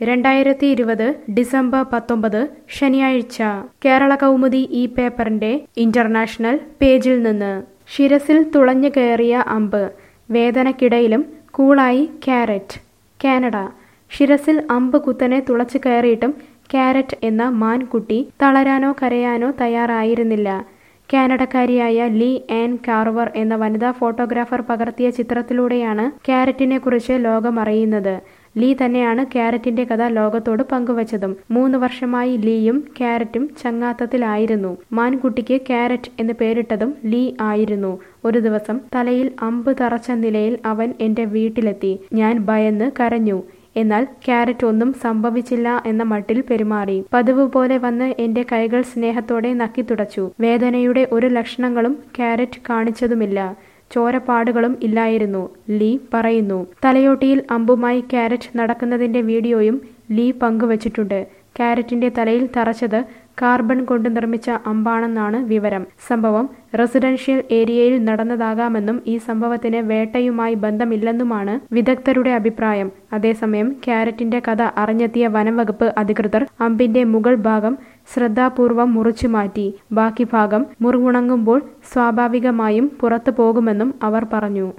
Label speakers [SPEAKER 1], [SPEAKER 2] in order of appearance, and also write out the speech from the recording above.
[SPEAKER 1] രണ്ടായിരത്തി ഇരുപത് ഡിസംബർ പത്തൊമ്പത് ശനിയാഴ്ച കേരള കൗമുദി ഈ പേപ്പറിന്റെ ഇന്റർനാഷണൽ പേജിൽ നിന്ന് ശിരസിൽ തുളഞ്ഞു കയറിയ അമ്പ് വേദനക്കിടയിലും കൂളായി ക്യാരറ്റ് കാനഡ ശിരസിൽ അമ്പ് കുത്തനെ തുളച്ചു കയറിയിട്ടും ക്യാരറ്റ് എന്ന മാൻകുട്ടി തളരാനോ കരയാനോ തയ്യാറായിരുന്നില്ല കാനഡക്കാരിയായ ലീ ആൻ കാർവർ എന്ന വനിതാ ഫോട്ടോഗ്രാഫർ പകർത്തിയ ചിത്രത്തിലൂടെയാണ് ക്യാരറ്റിനെ കുറിച്ച് ലോകം അറിയുന്നത് ലീ തന്നെയാണ് ക്യാരറ്റിന്റെ കഥ ലോകത്തോട് പങ്കുവച്ചതും മൂന്ന് വർഷമായി ലീയും ക്യാരറ്റും ചങ്ങാത്തത്തിലായിരുന്നു മാൻകുട്ടിക്ക് ക്യാരറ്റ് എന്ന് പേരിട്ടതും ലീ ആയിരുന്നു ഒരു ദിവസം തലയിൽ അമ്പ് തറച്ച നിലയിൽ അവൻ എന്റെ വീട്ടിലെത്തി ഞാൻ ഭയന്ന് കരഞ്ഞു എന്നാൽ ക്യാരറ്റ് ഒന്നും സംഭവിച്ചില്ല എന്ന മട്ടിൽ പെരുമാറി പതിവ് പോലെ വന്ന് എന്റെ കൈകൾ സ്നേഹത്തോടെ നക്കി തുടച്ചു വേദനയുടെ ഒരു ലക്ഷണങ്ങളും ക്യാരറ്റ് കാണിച്ചതുമില്ല ചോരപ്പാടുകളും ഇല്ലായിരുന്നു ലീ പറയുന്നു തലയോട്ടിയിൽ അമ്പുമായി ക്യാരറ്റ് നടക്കുന്നതിന്റെ വീഡിയോയും ലീ പങ്കുവച്ചിട്ടുണ്ട് ക്യാരറ്റിന്റെ തലയിൽ തറച്ചത് കാർബൺ കൊണ്ട് നിർമ്മിച്ച അമ്പാണെന്നാണ് വിവരം സംഭവം റെസിഡൻഷ്യൽ ഏരിയയിൽ നടന്നതാകാമെന്നും ഈ സംഭവത്തിന് വേട്ടയുമായി ബന്ധമില്ലെന്നുമാണ് വിദഗ്ധരുടെ അഭിപ്രായം അതേസമയം ക്യാരറ്റിന്റെ കഥ അറിഞ്ഞെത്തിയ വനംവകുപ്പ് അധികൃതർ അമ്പിന്റെ മുകൾ ഭാഗം ശ്രദ്ധാപൂർവം മുറിച്ചു മാറ്റി ബാക്കി ഭാഗം മുറിവുണങ്ങുമ്പോൾ സ്വാഭാവികമായും പുറത്തു പോകുമെന്നും അവർ പറഞ്ഞു